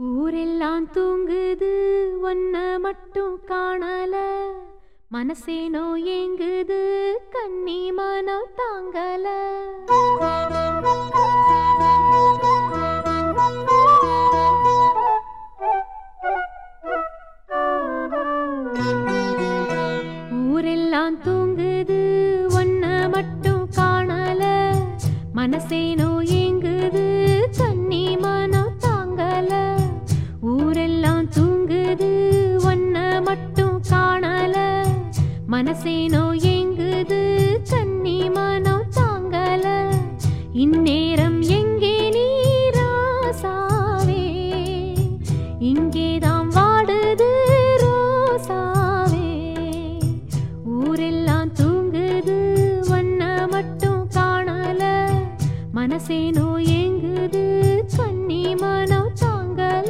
ஊரெல்லாம் தூங்குது ஒன்ன மட்டும் காணல மனசேனோ ஏங்குது கண்ணி மனம் தாங்கல ஊரெல்லாம் தூங்குது ஒன்ன மட்டும் காணல மனசேனோ ஏங்குது கண்ணி மனம் தாங்கல ஊரெல்லாம் தூங்குது ஒன்ன மட்டும் காணல மனசேனோ ஏங்குது கண்ணி மனம் தாங்கல இந்நேரம் எங்கே நீ ராசாவே இங்கேதான் வாடுது ரோசாவே ஊரெல்லாம் தூங்குது ஒன்ன மட்டும் காணல மனசேனோ ஏங்குது கண்ணி மனம் தாங்கல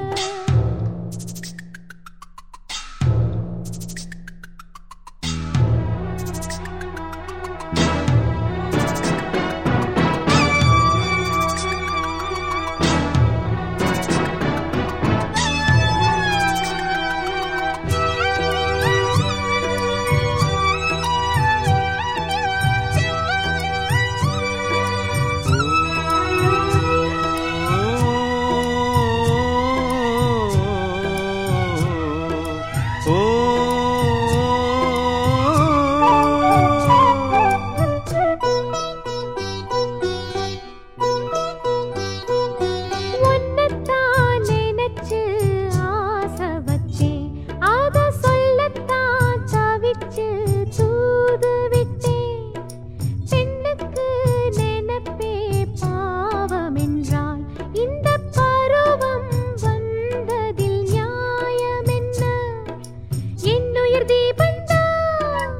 உன்னைத்தான் நினைச்சு ஆசை வச்சேன். அத சொல்லத்தான் தவிச்சு தூது விட்டேன். பெண்ணுக்கு நினைப்பே பாவம் என்றால் இந்த பருவம் வந்ததில் நியாயம் என்ன? என்னுயிர் தீபந்தான்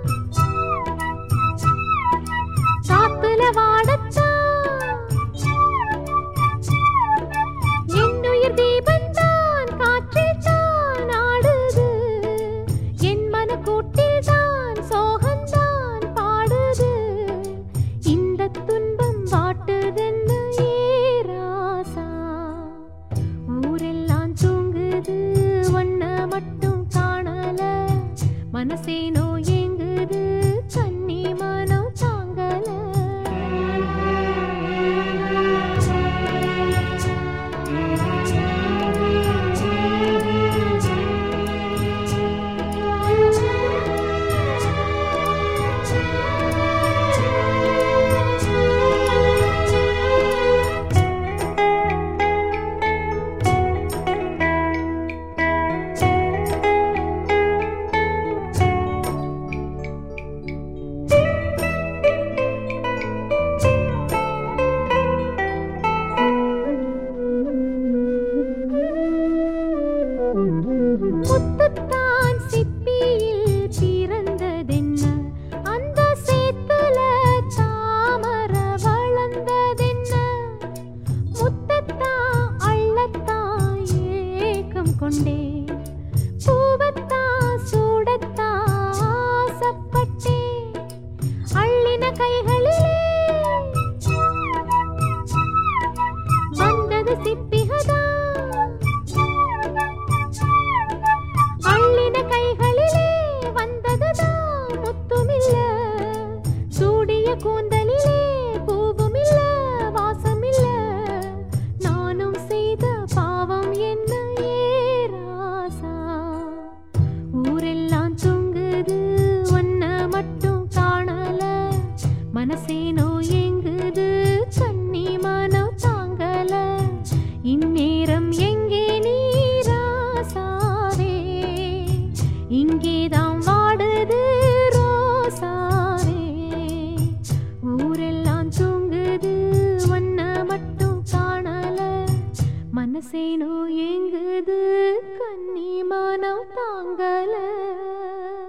காத்துல வாடத்தான் என்னுயிர் தீபந்தான் காற்றில் தான் ஆடுது என் மனக்கூட்டில் தான் சோகந்தான் பாடுது இந்த துன்பம் வாட்டுதென்ன ஏராசா ஊரெல்லாம் தூங்குது ஒன்ன மட்டும் காணல மனசேனோ ஏங்குது கண்ணி மனம் தாங்கல முத்துத்தான் சிப்பியில் பிறந்ததென்ன அந்த சேத்துல தாமர வளர்ந்ததென்ன முத்தத்தான் அள்ளத்தான் ஏக்கம் கொண்டே பூவத்தான் சூடத்தான் ஆசைப்பட்டே அள்ளின கைகளிலே வந்தது சிப்பிகதான் அள்ளின கைகளிலே வந்ததுதான் முத்துமில்ல சூடிய கூந்தலிலே பூவுமில்ல வாசமில்ல நானும் செய்த பாவம் என்ன ஏராசா ஊரெல்லாம் தூங்குது ஒன்ன மட்டும் காணல மனசேனோ ஏங்குது கண்ணி மனம் தாங்கல இந்நேரம் எங்கே நீ ராசாவே இங்கேதான் வாடுது ரோசாவே ஊரெல்லாம் தூங்குது ஒன்ன மட்டும் காணல மனசேனோ ஏங்குது கண்ணி மனம் தாங்கல